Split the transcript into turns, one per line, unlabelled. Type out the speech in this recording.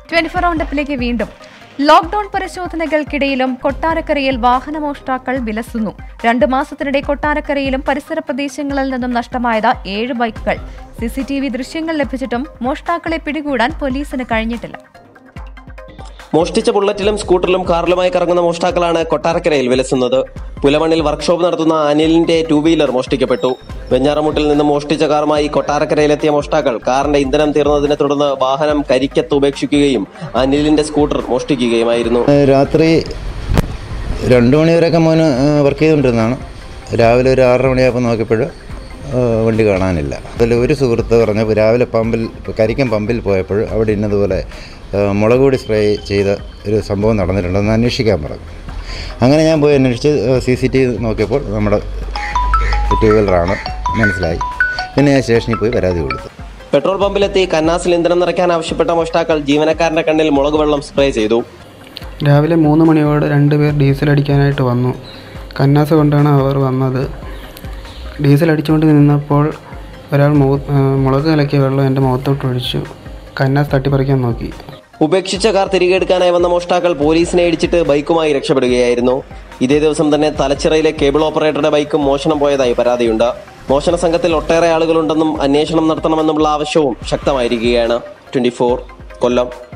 twenty four റൗണ്ടപ്പിലേക്ക് വീണ്ടും lockdown പരിശോധനകൾക്കിടയിലും കൊട്ടാരക്കരയിൽ വാഹനമോഷ്ടാക്കൾ വിലസുന്നു രണ്ട് മാസത്തിനിടെ കൊട്ടാരക്കരയിലും പരിസര പ്രദേശങ്ങളിൽ നിന്നും നഷ്ടമായത് ഏഴ് ബൈക്കുകൾ സിസിടിവി ദൃശ്യങ്ങൾ ലഭിച്ചിട്ടും മോഷ്ടാക്കളെ പിടികൂടാൻ പോലീസിന് കഴിഞ്ഞിട്ടില്ല
മോഷ്ടിച്ച ബുള്ളറ്റിലും സ്കൂട്ടറിലും കാറിലുമായി കറങ്ങുന്ന മോഷ്ടാക്കളാണ് കൊട്ടാരക്കരയിൽ വിലസുന്നത് പുലമണിൽ വർക്ക്ഷോപ്പ് നടത്തുന്ന അനിലിന്റെ ടൂ വീലർ മോഷ്ടിക്കപ്പെട്ടു വെഞ്ഞാറമുട്ടിൽ നിന്ന് മോഷ്ടിച്ച കാറുമായി കൊട്ടാരക്കരയിലെത്തിയ മോഷ്ടാക്കൾ കാറിന്റെ ഇന്ധനം തീർന്നതിനെ തുടർന്ന് വാഹനം കരിക്കത്ത് ഉപേക്ഷിക്കുകയും അനിലിന്റെ സ്കൂട്ടർ മോഷ്ടിക്കുകയുമായിരുന്നു
രാത്രി രണ്ട് മണിവരെയൊക്കെ മോന് വർക്ക് ചെയ്തുകൊണ്ടിരുന്നതാണ് രാവിലെ ഒരു ആറര മണിയായപ്പോൾ നോക്കിയപ്പോൾ വണ്ടി കാണാനില്ല അതിൽ ഒരു സുഹൃത്ത് പറഞ്ഞപ്പോൾ രാവിലെ പമ്പിൽ കരിക്കം പമ്പിൽ പോയപ്പോൾ അവിടെ ഇന്നതുപോലെ ആ, മുളക് പൊടി സ്പ്രേ ചെയ്ത ഒരു സംഭവം നടന്നിട്ടുണ്ടെന്ന് അന്വേഷിക്കാൻ പറഞ്ഞു അങ്ങനെ ഞാൻ പോയി അന്വേഷിച്ച് സി സി ടി വി നോക്കിയപ്പോൾ നമ്മുടെ ടൂ വീലറാണ് മനസ്സിലായി പിന്നെ ഞാൻ സ്റ്റേഷനിൽ പോയി പരാതി കൊടുത്തു
പെട്രോൾ പമ്പിലെത്തി കന്നാസിൽ ഇന്ധനം നിറയ്ക്കാൻ ആവശ്യപ്പെട്ട മോഷ്ടാക്കൾ ജീവനക്കാരന്റെ കണ്ണിൽ മുളക് വെള്ളം സ്പ്രേ ചെയ്തു
രാവിലെ മൂന്ന് മണിയോടെ രണ്ടുപേർ ഡീസൽ അടിക്കാനായിട്ട് വന്നു കന്നാസ് കൊണ്ടാണ് അവർ വന്നത് ഡീസൽ അടിച്ചുകൊണ്ട് നിന്നപ്പോൾ ഒരാൾ മു മുളക് കലക്കിയ വെള്ളം എൻ്റെ മുഖത്തോട്ട് ഒഴിച്ചു കന്നാസ് തട്ടിപ്പറിക്കാൻ നോക്കി
ഉപേക്ഷിച്ച കാർ തിരികെ എടുക്കാനായി വന്ന മോഷ്ടാക്കൾ പോലീസിനെ ഇടിച്ചിട്ട് ബൈക്കുമായി രക്ഷപ്പെടുകയായിരുന്നു ഇതേ ദിവസം തന്നെ തലച്ചിറയിലെ കേബിൾ ഓപ്പറേറ്ററുടെ ബൈക്കും മോഷണം പോയതായി പരാതിയുണ്ട് മോഷണ സംഘത്തിൽ ഒട്ടേറെ ആളുകളുണ്ടെന്നും അന്വേഷണം നടത്തണമെന്നുമുള്ള ആവശ്യവും ശക്തമായിരിക്കുകയാണ് ട്വന്റി കൊല്ലം